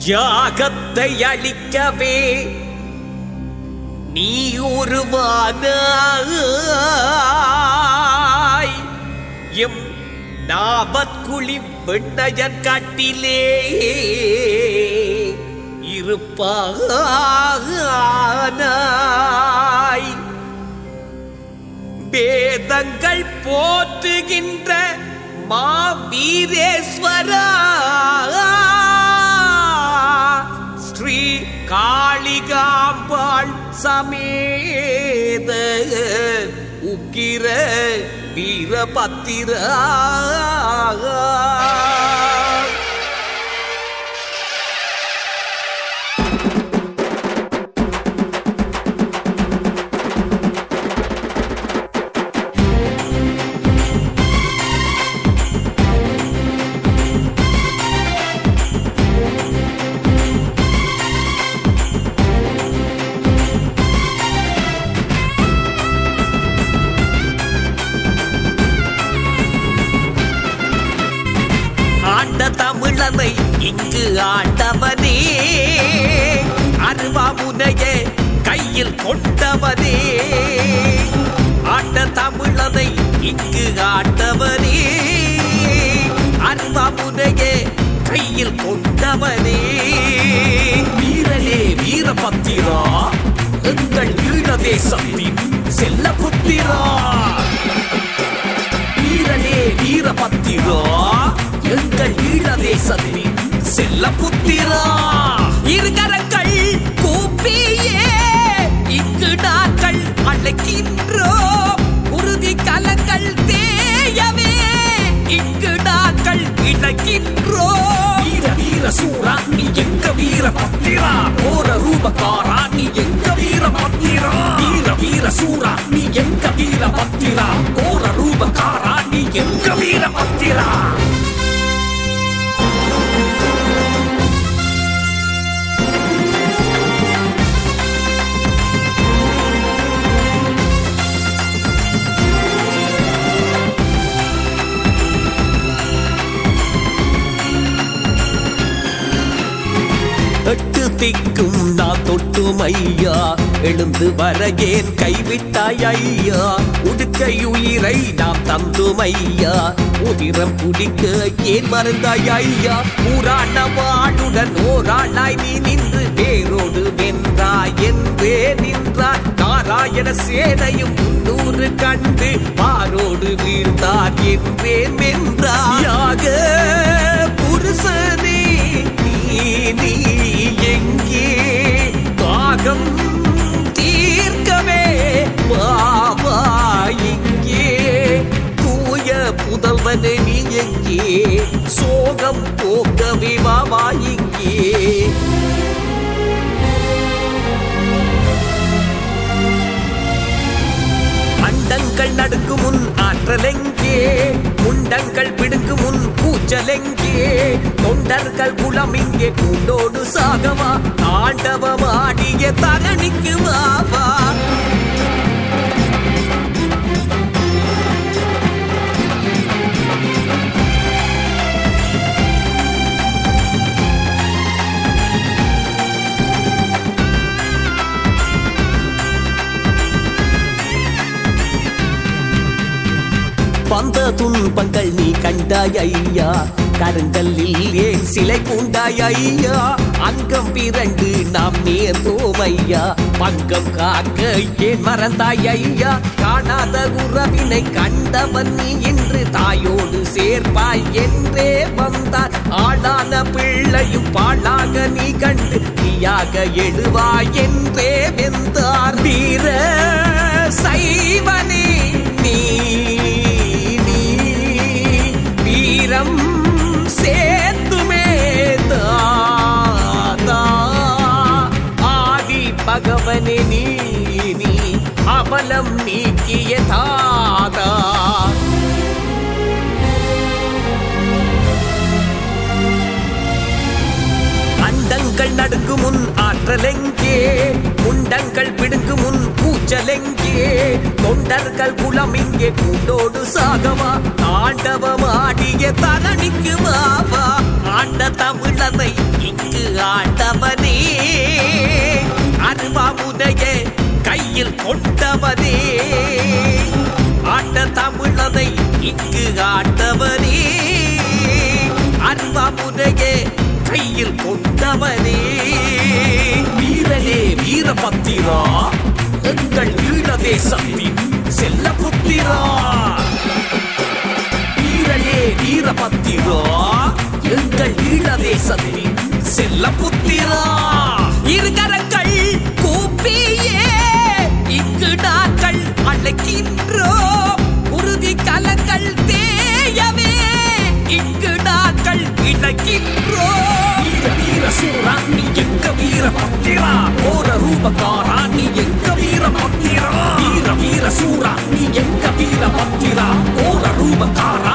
யாகத்தை அழிக்கவே நீ உருவானாய் எம் நாபத்குழி வெண்ணையன் காட்டிலே இருப்பானாய் வேதங்கள் போற்றுகின்ற மாவீரேஸ்வரா ஸ்ரீ காளிகாம்பாள் சமேத உக்கிர வீரபத்திரா ஆண்ட தமிழனை இங்கு ஆண்டவனே அருவாமுனைய கையில் கொண்டவனே ஆண்ட தமிழனை இங்கு ஆண்டவனே அருவாமுனைய கையில் கொண்டவனே வீரனே வீரபத்திரா எங்கள் ஈழ தேசத்தின் செல்ல புத்திரா வீரனே வீரபத்திரா எங்கள் ஈழ தேசத்தின் செல்ல புத்திரா இருகரங்கள் கூப்பியே இங்கு நாங்கள் அழைக்கின்றோம் உறுதி கலங்கள் தேயவே இங்கு நாங்கள் இணைக்கின்றோம் வீர வீர சூரா நீ எங்க வீர பத்திரா போர ரூபக்காரா நீ எங்க வீர பத்திரா வீர வீர சூரா நீ எங்க வீர பத்திரா போர ரூபக்காரா நீ எங்க வீர பத்திரா எட்டு திக்கும் நான் தொட்டும் ஐயா எழுந்து வர ஏன் கைவிட்டாய் ஐயா உடுக்கை உயிரை நாம் தந்தும் ஐயா உதிரம் குடிக்க ஏன் மறந்தாய் ஐயா ஊரான வாடுடன் ஓராளாய் நீ நின்று வேரோடு வென்றாய் என்றே நின்றாய் நாராயண சேனையும் முன்னூறு கண்டு பாரோடு வீழ்ந்தார் என்றே வென்றாய் யாக புருஷனே நீ நீ எங்கே தாகம் தீர்க்கவே பாபா இங்கே தூய புதல்வனே நீ எங்கே சோகம் போக்கவே பாபா இங்கே அண்டங்கள் நடுக்கு முன் ஆற்றலெங்கே முண்டங்கள் பிடுங்கு முன் கூச்சலெங்கே தொண்டர்கள் குலம் இங்கே கூண்டோடு சாகவா தாண்டவமாடிய தரணிக்கு வாவா வந்த துன்பங்கள் நீ கண்டாய் ஐயா கருங்கல்லில் ஏன் சிலை பூண்டாய் ஐயா அங்கம் பிறண்டு நாம் நேர்ந்தோம் ஐயா பங்கம் காக்க ஏன் மறந்தாய் ஐயா காணாத உறவினை கண்டவன் நீ என்று தாயோடு சேர்ப்பாய் என்றே வந்தார் ஆளான பிள்ளையும் பாழாக நீ கண்டு நீயாக எழுவாய் என்றே வெந்தார் வீர சைவனே நீ நீ வீரம் சேர்த்துமே தாதா ஆதி பகவனே நீ நீ அவலம் நீக்கிய தாதா அண்டங்கள் நடுங்கு முன் ஆற்றலெங்கே முண்டங்கள் பிடுங்கு முன் கூச்சலெங்கே தொண்டர்கள் குலம் இங்கே கூண்டோடு சாகவா தாண்டவமாடிய தரணிக்கு வாவா ஆண்ட தமிழனை இங்கு ஆண்டவனே அருவாமுதைய கையில் கொண்டவனே ஆட்ட தமிழனை இங்கு ஆண்டவனே அருவாமுதைய கையில் கொண்டவனே வீரனே வீரபத்திரா எங்கள் ஈழ தேசத்தின் செல்ல புத்திரா வீரனே வீரபத்திரா எங்கள் ஈழ தேசத்தின் செல்ல புத்திரா இருகரங்கள் கூப்பியே இங்கு நாங்கள் அழைக்கின்றோம் உறுதி கலங்கள் தேயவே இங்கு நாங்கள் இணைக்கின்றோம் வீர வீர சூரா நீ எங்க வீர பத்திரா ஓர ரூபக்காரா நீ எங்க வீர பத்திரா வீர வீர சூரா நீ எங்க வீர பத்திரா ஓர ரூபக்காரா